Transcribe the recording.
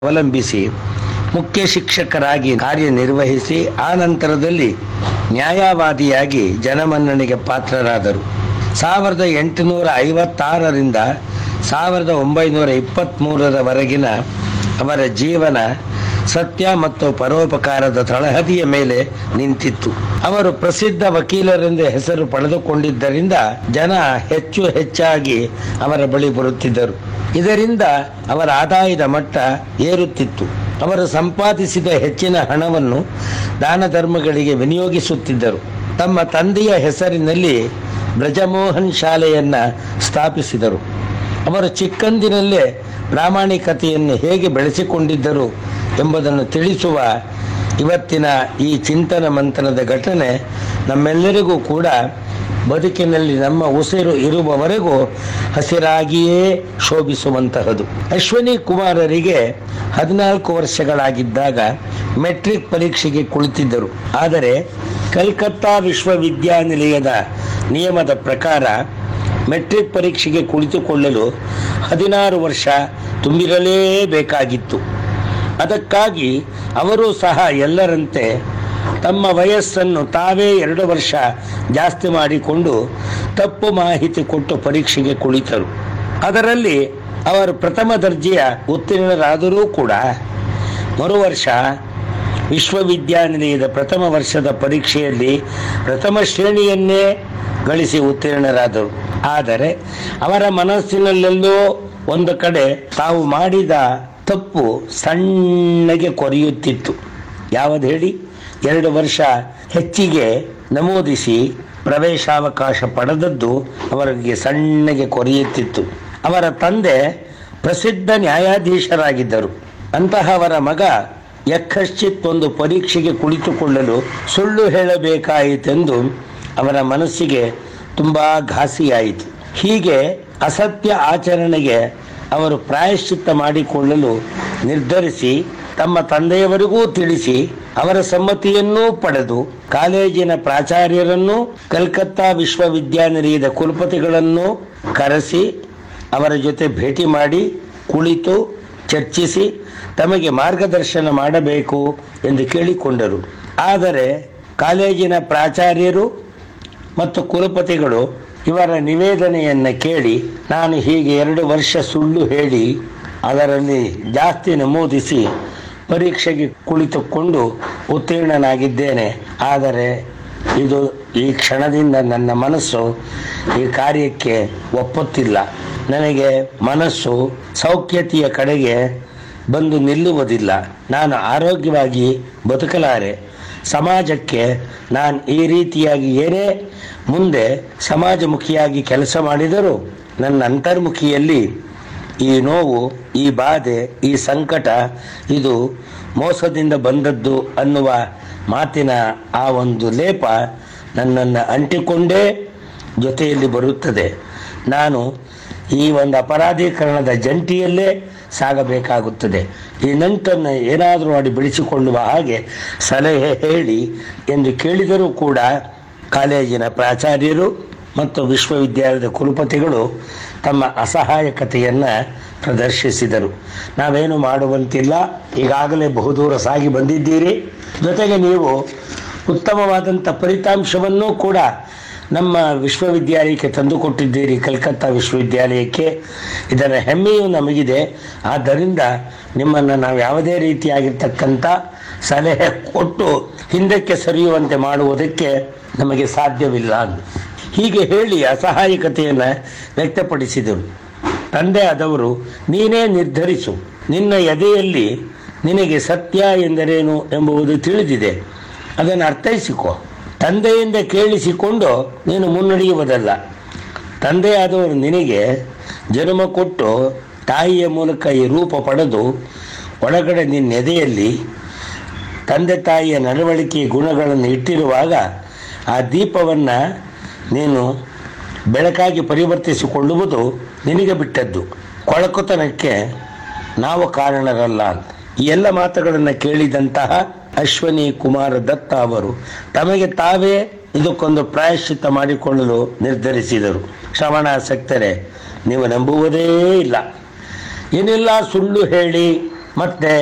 ಅವಲಂಬಿಸಿ ಮುಖ್ಯ ಶಿಕ್ಷಕರಾಗಿ ಕಾರ್ಯನಿರ್ವಹಿಸಿ ಆ ನಂತರದಲ್ಲಿ ನ್ಯಾಯವಾದಿಯಾಗಿ ಜನಮನ್ನಣೆಗೆ ಪಾತ್ರರಾದರು ಸಾವಿರದ ಎಂಟುನೂರ ಐವತ್ತಾರರಿಂದ ಸಾವಿರದ ಒಂಬೈನೂರ ಇಪ್ಪತ್ತ್ಮೂರರವರೆಗಿನ ಅವರ ಜೀವನ ಸತ್ಯ ಮತ್ತು ಪರೋಪಕಾರದ ತಳಹದಿಯ ಮೇಲೆ ನಿಂತಿತ್ತು ಅವರು ಪ್ರಸಿದ್ಧ ವಕೀಲರೆಂದು ಹೆಸರು ಪಡೆದುಕೊಂಡಿದ್ದರಿಂದ ಜನ ಹೆಚ್ಚು ಹೆಚ್ಚಾಗಿ ಅವರ ಬಳಿ ಬರುತ್ತಿದ್ದರು ಇದರಿಂದ ಅವರ ಆದಾಯದ ಮಟ್ಟ ಏರುತ್ತಿತ್ತು ಅವರು ಸಂಪಾದಿಸಿದ ಹೆಚ್ಚಿನ ಹಣವನ್ನು ದಾನ ಧರ್ಮಗಳಿಗೆ ವಿನಿಯೋಗಿಸುತ್ತಿದ್ದರು ತಮ್ಮ ತಂದೆಯ ಹೆಸರಿನಲ್ಲಿ ಬ್ರಜಮೋಹನ್ ಶಾಲೆಯನ್ನ ಸ್ಥಾಪಿಸಿದರು ಅವರು ಚಿಕ್ಕಂದಿನಲ್ಲೇ ಪ್ರಾಮಾಣಿಕತೆಯನ್ನು ಹೇಗೆ ಬೆಳೆಸಿಕೊಂಡಿದ್ದರು ಎಂಬುದನ್ನು ತಿಳಿಸುವ ಇವತ್ತಿನ ಈ ಚಿಂತನ ಮಂಥನದ ಘಟನೆ ನಮ್ಮೆಲ್ಲರಿಗೂ ಕೂಡ ಬದುಕಿನಲ್ಲಿ ನಮ್ಮ ಉಸಿರು ಇರುವವರೆಗೂ ಹಸಿರಾಗಿಯೇ ಶೋಭಿಸುವಂತಹದು ಅಶ್ವಿನಿ ಕುಮಾರರಿಗೆ ಹದಿನಾಲ್ಕು ವರ್ಷಗಳಾಗಿದ್ದಾಗ ಮೆಟ್ರಿಕ್ ಪರೀಕ್ಷೆಗೆ ಕುಳಿತಿದ್ದರು ಆದರೆ ಕಲ್ಕತ್ತಾ ವಿಶ್ವವಿದ್ಯಾನಿಲಯದ ನಿಯಮದ ಪ್ರಕಾರ ಮೆಟ್ರಿಕ್ ಪರೀಕ್ಷೆಗೆ ಕುಳಿತುಕೊಳ್ಳಲು ಹದಿನಾರು ವರ್ಷ ತುಂಬಿರಲೇಬೇಕಾಗಿತ್ತು ಅದಕ್ಕಾಗಿ ಅವರು ಸಹ ಎಲ್ಲರಂತೆ ತಮ್ಮ ವಯಸ್ಸನ್ನು ತಾವೇ ಎರಡು ವರ್ಷ ಜಾಸ್ತಿ ಮಾಡಿಕೊಂಡು ತಪ್ಪು ಮಾಹಿತಿ ಕೊಟ್ಟು ಪರೀಕ್ಷೆಗೆ ಕುಳಿತರು ಅದರಲ್ಲಿ ಅವರು ಪ್ರಥಮ ದರ್ಜೆಯ ಉತ್ತೀರ್ಣರಾದರೂ ಕೂಡ ಮರು ವರ್ಷ ವಿಶ್ವವಿದ್ಯಾನಿಲಯದ ಪ್ರಥಮ ವರ್ಷದ ಪರೀಕ್ಷೆಯಲ್ಲಿ ಪ್ರಥಮ ಶ್ರೇಣಿಯನ್ನೇ ಗಳಿಸಿ ಉತ್ತೀರ್ಣರಾದರು ಆದರೆ ಅವರ ಮನಸ್ಸಿನಲ್ಲೆಲ್ಲೋ ಒಂದು ಕಡೆ ತಾವು ಮಾಡಿದ ತಪ್ಪು ಸಣ್ಣಗೆ ಕೊರೆಯುತ್ತಿತ್ತು ಯಾವುದು ಹೇಳಿ ಎರಡು ವರ್ಷ ಹೆಚ್ಚಿಗೆ ನಮೂದಿಸಿ ಪ್ರವೇಶಾವಕಾಶ ಪಡೆದದ್ದು ಅವರಿಗೆ ಸಣ್ಣಗೆ ಕೊರೆಯುತ್ತಿತ್ತು ಅವರ ತಂದೆ ಪ್ರಸಿದ್ಧ ನ್ಯಾಯಾಧೀಶರಾಗಿದ್ದರು ಅಂತಹ ಅವರ ಮಗ ಯಕ್ಕಶ್ಚಿತ್ ಒಂದು ಪರೀಕ್ಷೆಗೆ ಕುಳಿತುಕೊಳ್ಳಲು ಸುಳ್ಳು ಹೇಳಬೇಕಾಯಿತೆಂದು ಅವರ ಮನಸ್ಸಿಗೆ ತುಂಬಾ ಘಾಸಿಯಾಯಿತು ಹೀಗೆ ಅಸತ್ಯ ಆಚರಣೆಗೆ ಅವರು ಪ್ರಾಯಶ್ಚಿತ್ತ ಮಾಡಿಕೊಳ್ಳಲು ನಿರ್ಧರಿಸಿ ತಮ್ಮ ತಂದೆಯವರಿಗೂ ತಿಳಿಸಿ ಅವರ ಸಮ್ಮತಿಯನ್ನೂ ಪಡೆದು ಕಾಲೇಜಿನ ಪ್ರಾಚಾರ್ಯರನ್ನು ಕಲ್ಕತ್ತಾ ವಿಶ್ವವಿದ್ಯಾನಿಲಯದ ಕುಲಪತಿಗಳನ್ನು ಕರೆಸಿ ಅವರ ಜೊತೆ ಭೇಟಿ ಮಾಡಿ ಕುಳಿತು ಚರ್ಚಿಸಿ ತಮಗೆ ಮಾರ್ಗದರ್ಶನ ಮಾಡಬೇಕು ಎಂದು ಕೇಳಿಕೊಂಡರು ಆದರೆ ಕಾಲೇಜಿನ ಪ್ರಾಚಾರ್ಯರು ಮತ್ತು ಕುಲಪತಿಗಳು ಇವರ ನಿವೇದನೆಯನ್ನು ಕೇಳಿ ನಾನು ಹೀಗೆ ಎರಡು ವರ್ಷ ಸುಳ್ಳು ಹೇಳಿ ಅದರಲ್ಲಿ ಜಾಸ್ತಿ ನಮೂದಿಸಿ ಪರೀಕ್ಷೆಗೆ ಕುಳಿತುಕೊಂಡು ಉತ್ತೀರ್ಣನಾಗಿದ್ದೇನೆ ಆದರೆ ಇದು ಈ ಕ್ಷಣದಿಂದ ನನ್ನ ಮನಸ್ಸು ಈ ಕಾರ್ಯಕ್ಕೆ ಒಪ್ಪುತ್ತಿಲ್ಲ ನನಗೆ ಮನಸ್ಸು ಸೌಖ್ಯತೆಯ ಕಡೆಗೆ ಬಂದು ನಿಲ್ಲುವುದಿಲ್ಲ ನಾನು ಆರೋಗ್ಯವಾಗಿ ಬದುಕಲಾರೆ ಸಮಾಜಕ್ಕೆ ನಾನು ಈ ರೀತಿಯಾಗಿ ಏನೇ ಮುಂದೆ ಸಮಾಜಮುಖಿಯಾಗಿ ಕೆಲಸ ಮಾಡಿದರೂ ನನ್ನ ಅಂತರ್ಮುಖಿಯಲ್ಲಿ ಈ ನೋವು ಈ ಬಾಧೆ ಈ ಸಂಕಟ ಇದು ಮೋಸದಿಂದ ಬಂದದ್ದು ಅನ್ನುವ ಮಾತಿನ ಆ ಒಂದು ಲೇಪ ನನ್ನನ್ನು ಅಂಟಿಕೊಂಡೇ ಜೊತೆಯಲ್ಲಿ ಬರುತ್ತದೆ ನಾನು ಈ ಒಂದು ಅಪರಾಧೀಕರಣದ ಜಂಟಿಯಲ್ಲೇ ಸಾಗಬೇಕಾಗುತ್ತದೆ ಈ ನಂಟನ್ನು ಏನಾದರೂ ಮಾಡಿ ಬೆಳೆಸಿಕೊಳ್ಳುವ ಹಾಗೆ ಸಲಹೆ ಹೇಳಿ ಎಂದು ಕೇಳಿದರೂ ಕೂಡ ಕಾಲೇಜಿನ ಪ್ರಾಚಾರ್ಯರು ಮತ್ತು ವಿಶ್ವವಿದ್ಯಾಲಯದ ಕುಲಪತಿಗಳು ತಮ್ಮ ಅಸಹಾಯಕತೆಯನ್ನು ಪ್ರದರ್ಶಿಸಿದರು ನಾವೇನು ಮಾಡುವಂತಿಲ್ಲ ಈಗಾಗಲೇ ಬಹುದೂರ ಸಾಗಿ ಬಂದಿದ್ದೀರಿ ಜೊತೆಗೆ ನೀವು ಉತ್ತಮವಾದಂಥ ಫಲಿತಾಂಶವನ್ನೂ ಕೂಡ ನಮ್ಮ ವಿಶ್ವವಿದ್ಯಾಲಯಕ್ಕೆ ತಂದುಕೊಟ್ಟಿದ್ದೀರಿ ಕಲ್ಕತ್ತಾ ವಿಶ್ವವಿದ್ಯಾಲಯಕ್ಕೆ ಇದರ ಹೆಮ್ಮೆಯೂ ನಮಗಿದೆ ಆದ್ದರಿಂದ ನಿಮ್ಮನ್ನು ನಾವು ಯಾವುದೇ ರೀತಿಯಾಗಿರ್ತಕ್ಕಂಥ ಸಲಹೆ ಕೊಟ್ಟು ಹಿಂದಕ್ಕೆ ಸರಿಯುವಂತೆ ಮಾಡುವುದಕ್ಕೆ ನಮಗೆ ಸಾಧ್ಯವಿಲ್ಲ ಅಂದು. ಹೀಗೆ ಹೇಳಿ ಅಸಹಾಯಕತೆಯನ್ನು ವ್ಯಕ್ತಪಡಿಸಿದರು ತಂದೆ ಆದವರು ನೀನೇ ನಿರ್ಧರಿಸು ನಿನ್ನ ಎದೆಯಲ್ಲಿ ನಿನಗೆ ಸತ್ಯ ಎಂದರೇನು ಎಂಬುದು ತಿಳಿದಿದೆ ಅದನ್ನು ಅರ್ಥೈಸಿಕೊ ತಂದೆಯಿಂದ ಕೇಳಿಸಿಕೊಂಡು ನೀನು ಮುನ್ನಡೆಯುವುದಲ್ಲ ತಂದೆಯಾದವರು ನಿನಗೆ ಜನ್ಮ ಕೊಟ್ಟು ತಾಯಿಯ ಮೂಲಕ ಈ ರೂಪ ಪಡೆದು ಒಳಗಡೆ ನಿನ್ನ ಎದೆಯಲ್ಲಿ ತಂದೆ ತಾಯಿಯ ನಡವಳಿಕೆ ಗುಣಗಳನ್ನು ಇಟ್ಟಿರುವಾಗ ಆ ದೀಪವನ್ನು ನೀನು ಬೆಳಕಾಗಿ ಪರಿವರ್ತಿಸಿಕೊಳ್ಳುವುದು ನಿನಗೆ ಬಿಟ್ಟದ್ದು ಕೊಳಕುತನಕ್ಕೆ ನಾವು ಕಾರಣರಲ್ಲ ಅಂತ ಈ ಎಲ್ಲ ಮಾತುಗಳನ್ನು ಕೇಳಿದಂತಹ ಅಶ್ವನಿ ಕುಮಾರ ದತ್ತ ಅವರು ತಮಗೆ ತಾವೇ ಇದಕ್ಕೊಂದು ಪ್ರಾಯಶ್ಚಿತ್ತ ಮಾಡಿಕೊಳ್ಳಲು ನಿರ್ಧರಿಸಿದರು ಶ್ರವಣಾಸಕ್ತರೆ ನೀವು ನಂಬುವುದೇ ಇಲ್ಲ ಏನೆಲ್ಲ ಸುಳ್ಳು ಹೇಳಿ ಮತ್ತೆ